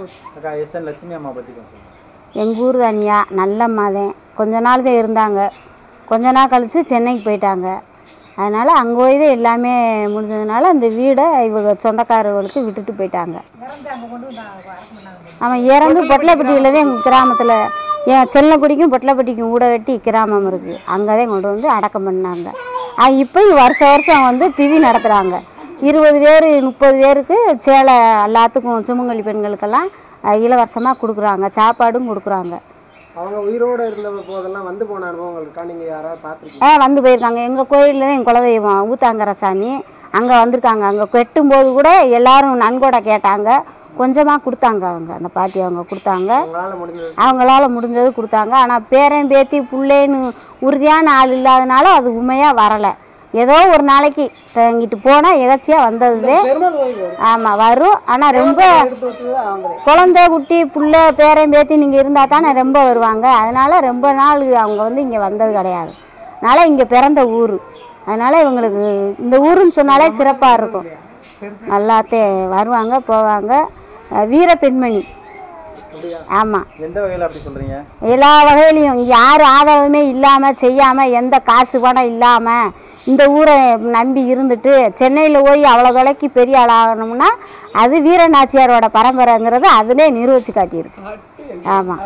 அக்கா எஸ்என் லட்சுமி அம்மா பற்றி கொஞ்சம் சொல்லுங்க எங்கள் ஊர் தனியா நல்ல தான் கொஞ்ச நாள் தான் இருந்தாங்க கொஞ்ச நாள் கழித்து சென்னைக்கு போயிட்டாங்க அதனால் அங்கே போய் தான் எல்லாமே முடிஞ்சதுனால அந்த வீடை இவங்க சொந்தக்காரர்களுக்கு விட்டுட்டு போயிட்டாங்க அவன் இறந்து பொட்டலைப்பட்டியில் தான் எங்கள் கிராமத்தில் என் செல்லக்குடிக்கும் பொட்டலைப்பட்டிக்கும் ஊட வெட்டி கிராமம் இருக்குது அங்கே தான் கொண்டு வந்து அடக்கம் பண்ணாங்க இப்போ வருஷம் வருஷம் வந்து திதி நடத்துகிறாங்க இருபது பேர் முப்பது பேருக்கு சேலை எல்லாத்துக்கும் சுமங்கலி பெண்களுக்கெல்லாம் அஹ், இலவசமாக கொடுக்குறாங்க சாப்பாடும் கொடுக்குறாங்க அவங்க உயிரோடு இருந்த போதெல்லாம் வந்து போன அனுபவங்கள் இருக்கா நீங்கள் யாராவது பார்த்துருக்கீங்க ஆ வந்து போயிருக்காங்க எங்கள் கோயிலில் தான் என் குலதெய்வம் ஊத்தாங்கர சாமி அங்கே வந்திருக்காங்க அங்கே கெட்டும்போது கூட எல்லாரும் நன்கொடை கேட்டாங்க கொஞ்சமாக கொடுத்தாங்க அவங்க அந்த பாட்டி அவங்க கொடுத்தாங்க உங்களால் முடிஞ்சது அவங்களால முடிஞ்சது கொடுத்தாங்க ஆனால் பேரன் பேத்தி புள்ளேன்னு உறுதியான ஆள் இல்லாதனால அது உண்மையாக வரலை ஏதோ ஒரு நாளைக்கு தங்கிட்டு போனால் எகச்சியாக வந்தது ஆமாம் வரும் ஆனால் ரொம்ப குழந்தை குட்டி புள்ள பேரன் பேத்தி நீங்கள் இருந்தால் தானே ரொம்ப வருவாங்க அதனால் ரொம்ப நாள் அவங்க வந்து இங்கே வந்தது கிடையாது அதனால் இங்கே பிறந்த ஊர் அதனால் இவங்களுக்கு இந்த ஊருன்னு சொன்னாலே சிறப்பாக இருக்கும் நல்லாத்தே வருவாங்க போவாங்க அஹ் வீர பெண்மணி ஆமாம் எந்த வகையில் அப்படி சொல்கிறீங்க எல்லா வகையிலையும் யார் ஆதரவுமே இல்லாமல் செய்யாமல் எந்த காசு பணம் இல்லாமல் இந்த ஊரை நம்பி இருந்துட்டு சென்னையில் போய் அவ்வளோ தொலைக்கு பெரிய ஆள் ஆகணும்னா அது வீரநாச்சியாரோட பரம்பரைங்கிறது அதிலே நிரூபித்து காட்டியிருக்கு ஆமாம்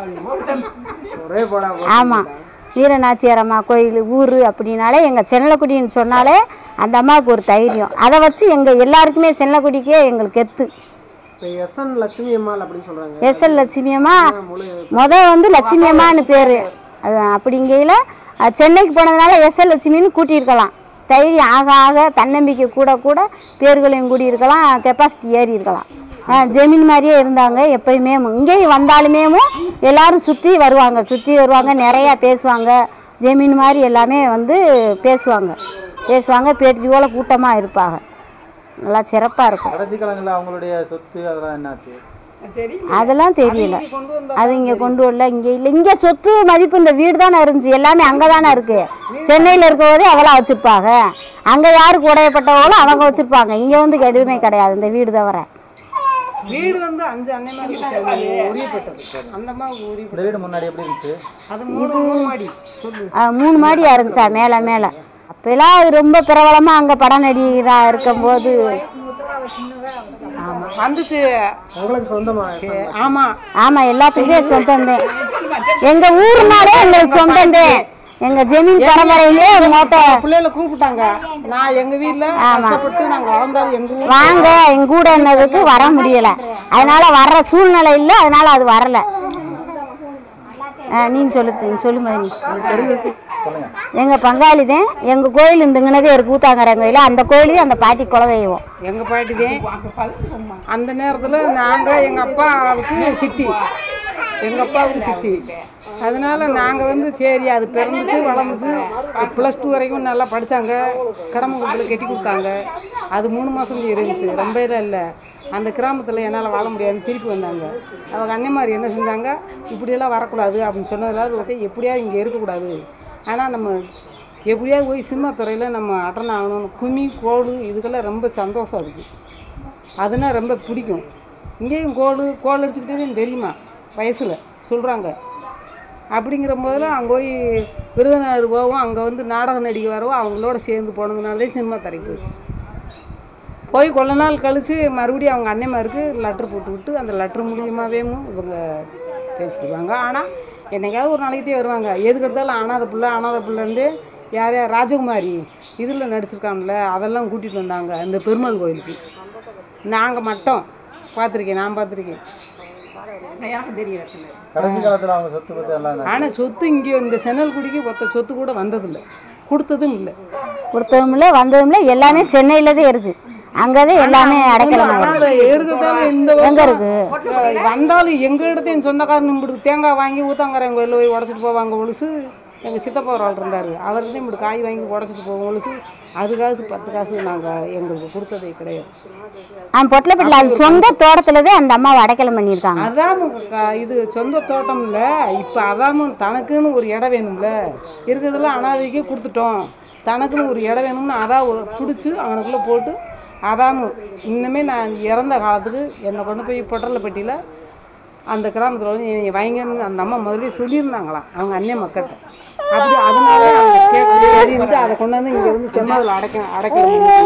ஒரே போடா ஆமாம் வீரநாச்சியார் அம்மா கோயில் ஊர் அப்படின்னாலே எங்கள் சென்னலக்குடின்னு சொன்னாலே அந்த அம்மாவுக்கு ஒரு தைரியம் அதை வச்சு எங்கள் எல்லாருக்குமே சென்னலக்குடிக்கே எங்களுக்கு எத்து இப்போ எஸ்என் லட்சுமி அம்மாள் அப்படின்னு சொல்கிறாங்க எஸ்எல் லட்சுமி அம்மா முழு முத வந்து லட்சுமி அம்மான்னு பேர் அது அப்படிங்கையில் சென்னைக்கு போனதுனால எஸ்எல் லட்சுமின்னு கூட்டியிருக்கலாம் தைரியம் ஆக ஆக தன்னம்பிக்கை கூட கூட பேர்களையும் கூடியிருக்கலாம் கெப்பாசிட்டி ஏறி இருக்கலாம் ஆ, ஜெமீன் மாதிரியே இருந்தாங்க எப்பயுமே இங்கேயும் வந்தாலுமே எல்லாரும் சுற்றி வருவாங்க சுற்றி வருவாங்க நிறையா பேசுவாங்க ஜெமீன் மாதிரி எல்லாமே வந்து பேசுவாங்க பேசுவாங்க பேட்டி போல் கூட்டமாக இருப்பாங்க நல்லா சிறப்பாக இருக்கும் கடைசி காலங்களில் அவங்களுடைய சொத்து அதெல்லாம் என்னாச்சு அதெல்லாம் தெரியல அது இங்கே கொண்டு வரல இங்கே இல்லை இங்கே சொத்து மதிப்பு இந்த வீடு தானே இருந்துச்சு எல்லாமே அங்கே தானே இருக்கு சென்னையில் இருக்கவதே அதெல்லாம் வச்சுருப்பாங்க அங்கே யாருக்கு உடையப்பட்டவங்களோ அவங்க வச்சுருப்பாங்க இங்கே வந்து எதுவுமே கிடையாது இந்த வீடு தவிர வீடு வந்து அஞ்சு அன்னைமாரி உரியப்பட்டது அந்த மாதிரி உரிய இந்த வீடு முன்னாடி எப்படி இருந்துச்சு அது மூணு மூணு மாடி சொல்லு ஆ, மூணு மாடியாக இருந்துச்சா மேலே மேலே அப்போலாம் அது ரொம்ப பிரபலமாக அங்கே படம் நடிகராக இருக்கும்போது ஆமா வந்துச்சு உங்களுக்கு சொந்தமா ஆமா ஆமாம் எல்லாத்துக்குமே சொந்தம்தான் எங்கள் ஊர்னாலே எங்களுக்கு சொந்தம்தான் எங்கள் ஜமீன் பரம்பரையிலே மொத்த பிள்ளைகளை கூப்பிட்டாங்க நான் எங்க வீட்ல கஷ்டப்பட்டு நாங்க வளர்ந்தாலும் எங்க ஊர் வாங்க எங்க கூட என்னதுக்கு வர முடியல அதனால வர்ற சூழ்நிலை இல்லை அதனால அது வரல ஆ, நீங்க சொல்லு நீ சொல்லு மதி சொல்லுங்க எங்க பங்காளி தான் எங்க கோயில் இந்த இங்கனதே இருக்கு கூத்தாங்கர கோயில் அந்த கோயில் அந்த பாட்டி குலதெய்வம் எங்க பாட்டிதே அந்த நேரத்துல நாங்க எங்க அப்பாவுக்கு சித்தி எங்க அப்பாவுக்கு சித்தி அதனால நாங்க வந்து சரி அது பிறந்துச்சு வளர்ந்துச்சு ப்ளஸ் டூ வரைக்கும் நல்லா படிச்சாங்க கடமை குட்டில் கட்டி கொடுத்தாங்க அது மூணு மாதம் இருந்துச்சு ரொம்ப இடம் இல்லை அந்த கிராமத்தில் என்னால் வாழ முடியாதுன்னு திருப்பி வந்தாங்க அவங்க அண்ணன்மாரி என்ன செஞ்சாங்க இப்படியெல்லாம் வரக்கூடாது அப்படின்னு சொன்னதால வந்து எப்படியாவது இங்கே இருக்கக்கூடாது ஆனால் நம்ம எப்படியாவது போய் சினிமா துறையில் நம்ம அட்டன் ஆகணும் கும்மி கோடு இதுக்கெல்லாம் ரொம்ப சந்தோஷம் இருக்குது அதுனா ரொம்ப பிடிக்கும் இங்கேயும் கோடு கோல் அடிச்சுக்கிட்டே தெரியுமா வயசில் சொல்கிறாங்க அப்படிங்கிற போதில் அங்கே போய் விருதுநகர் போவோம் அங்கே வந்து நாடக நடிகை வரவும் அவங்களோட சேர்ந்து போனதுனாலே சினிமா தரைக்கு போயிடுச்சு போய் கொஞ்ச நாள் கழித்து மறுபடியும் அவங்க அண்ணன்மாருக்கு லெட்ரு போட்டு விட்டு அந்த லெட்ரு மூலியமாகவே இவங்க பேசிக்குவாங்க ஆனால் என்னைக்காவது ஒரு நாளைக்கு வருவாங்க எதுக்கு எடுத்தாலும் அனாத பிள்ளை அனாத பிள்ளைந்து யார் யார் ராஜகுமாரி இதில் நடிச்சிருக்காங்கல்ல அதெல்லாம் கூட்டிகிட்டு வந்தாங்க இந்த பெருமாள் கோயிலுக்கு நாங்கள் மட்டும் பார்த்துருக்கேன் நான் பார்த்துருக்கேன் எனக்கு தெரியல கடைசி காலத்தில் அவங்க சொத்து பற்றி எல்லாம் என்னாச்சு? ஆனால் சொத்து இங்கே இந்த சென்னல்குடிக்கு ஒத்த சொத்து கூட வந்ததில்லை கொடுத்ததும் இல்லை கொடுத்ததும்ல வந்ததும்ல எல்லாமே சென்னையில தான் இருக்கு அங்கே தான் எல்லாமே அடைக்கலாம் அனாதை இருக்கிறதால இந்த எங்க வருஷம் இருக்கு வந்தாலும் எங்க இடத்த என் சொந்தக்காரன் இப்படி தேங்காய் வாங்கி ஊத்தாங்கரையன் கோயிலில் போய் உடச்சிட்டு போவாங்க ஒழுசு எங்கள் சித்தப்பா ஒரு ஆள் இருந்தார் அவர் தான் இப்படி காய் வாங்கி உடச்சிட்டு போவோம் ஒழுசு அது காசு பத்து காசு நாங்கள் எங்களுக்கு கொடுத்ததே கிடையாது அவன் பொட்டலப்பட்டில் அது சொந்த தோட்டத்துல தான் அந்த அம்மாவை அடைக்கலம் பண்ணியிருக்காங்க அதான் க- இது சொந்த தோட்டம் இல்லை இப்போ அதான் தனக்குன்னு ஒரு இடம் வேணும்ல இருக்கிறதுல அனாதைக்கே கொடுத்துட்டோம் தனக்குன்னு ஒரு இடம் வேணும்னு அதான் பிடிச்சி அவனுக்குள்ளே போட்டு அதான் இன்னுமே நான் இறந்த காலத்துக்கு என்னை கொண்டு போய் பொட்டலப்பட்டியில் அந்த கிராமத்தில் வந்து நீ வைங்கன்னு அந்த அம்மா முதல்ல சொல்லியிருந்தாங்களாம் அவங்க அண்ணன் மக்கள்கிட்ட அப்படி அதனால அவங்க கேட்டு அதை கொண்டாந்து இங்கே வந்து செம்மாதில் அடைக்க அடைக்க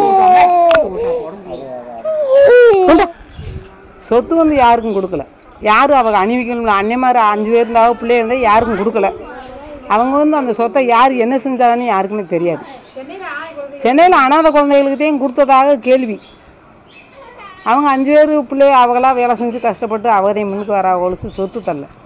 சொத்து வந்து யாருக்கும் கொடுக்கல யாரும் அவங்க அணிவிக்கணும்ல அண்ணன் மாதிரி அஞ்சு பேர் இருந்தாவோ பிள்ளைய இருந்தால் யாருக்கும் கொடுக்கல அவங்க வந்து அந்த சொத்தை யார் என்ன செஞ்சாங்கன்னு யாருக்குமே தெரியாது சென்னையில் அனாதை குழந்தைகளுக்கு தான் கொடுத்ததாக கேள்வி அவங்க அஞ்சு பேர் பிள்ளை அவங்களாம் வேலை செஞ்சு கஷ்டப்பட்டு அவதையும் முன்னுக்கு வர ஒழிச்சு சொத்து தரல